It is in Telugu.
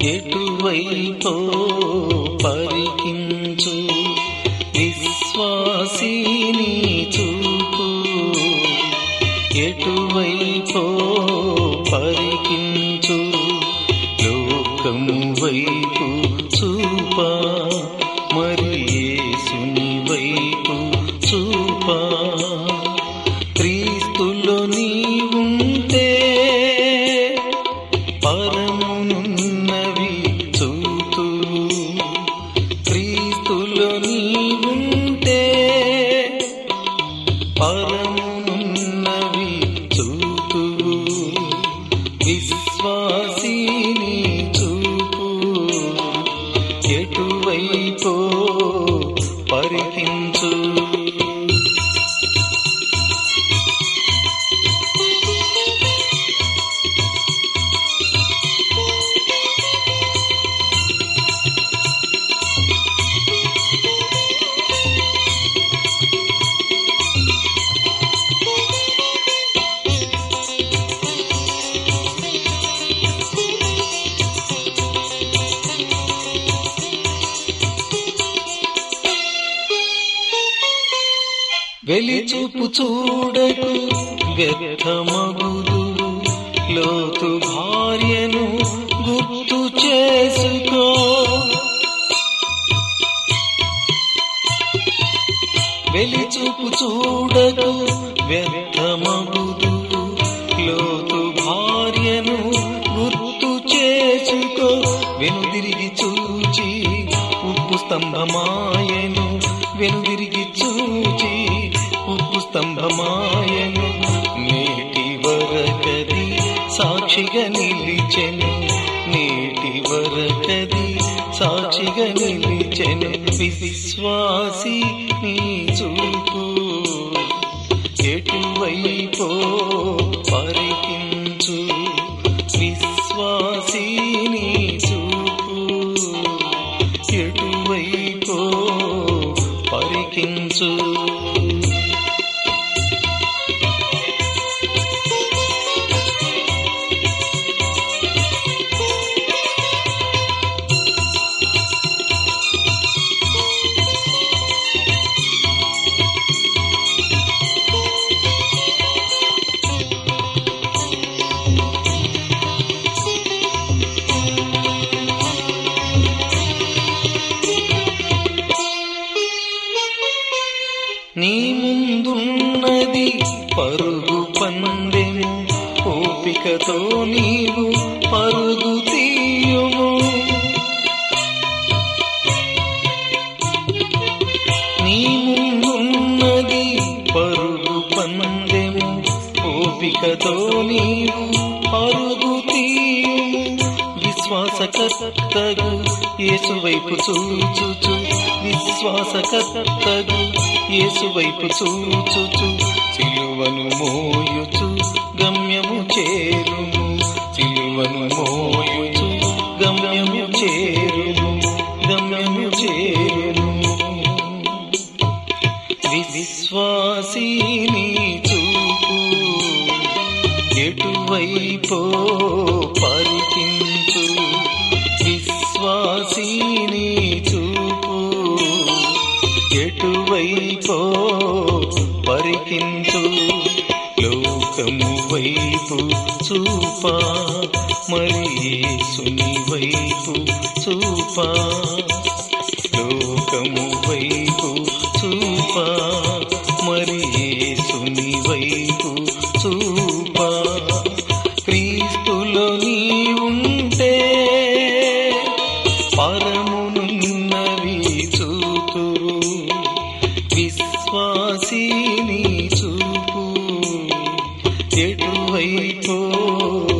ఎటువైపో పరికించు విశ్వాసిని చూపు ఎటువైపో పరికించు లోకం వైపు చూపా మరి యేసుని వైపు చూపా క్రీస్తులో నీవుంటే పరమునున్నవి చూతూ క్రీస్తులో నీవుంటే పరమునున్నవి చూతూ విశ్వాసిని చూపు ఎటువైపో పరికించు వెలిచూపు చూడకు వ్యర్థమగుదు లోతు భార్యను గుర్తు చేసుకో వెలిచూపు చూడకు వ్యర్థమగుదు లోతు భార్యను గుర్తు చేసుకో వెనుదిరిగి చూచి ఉప్పు స్తంభమాయను వెనుదిరిగి చూచి ఉప్పు స్తంభమాయను నేటి వరకది సాక్షిగా నిలిచెను నేటి వరకది సాక్షిగా నిలిచెను విశ్వాసి నీ చూపు ఎటువైపో పరికించు విశ్వాసి నీ చూపు ఎటువైపో పరికించు నీ ముందున్నది పరుగు పందెము ఓపికతో నీవు పరుగు తీయుము నీ ముందున్నది పరుగు పందెము ఓపికతో నీవు పరుగు తీయుము విశ్వాసకర్తగు యేసు వైపు చూచుచు విశ్వాసకర్తగు యేసు వైపు చూచుచు సిలువను మోయుచు గమ్యము చేరుము సిలువను మోయుచు గమ్యము చేరుము గమ్యము చేరుము విశ్వాసిని చూపు ఎటువైపో పరికించు విశ్వాసిని చూపు ఎటువైపో పరికించు లోకము వైపు చూపా మరి యేసుని వైపు చూపా లోకము వైపు చూపా మరి యేసుని వైపు చూపా క్రీస్తులో నీవుంటే పరమునున్నవి చూతురు విశ్వాసిని చూపు ఎటువైపో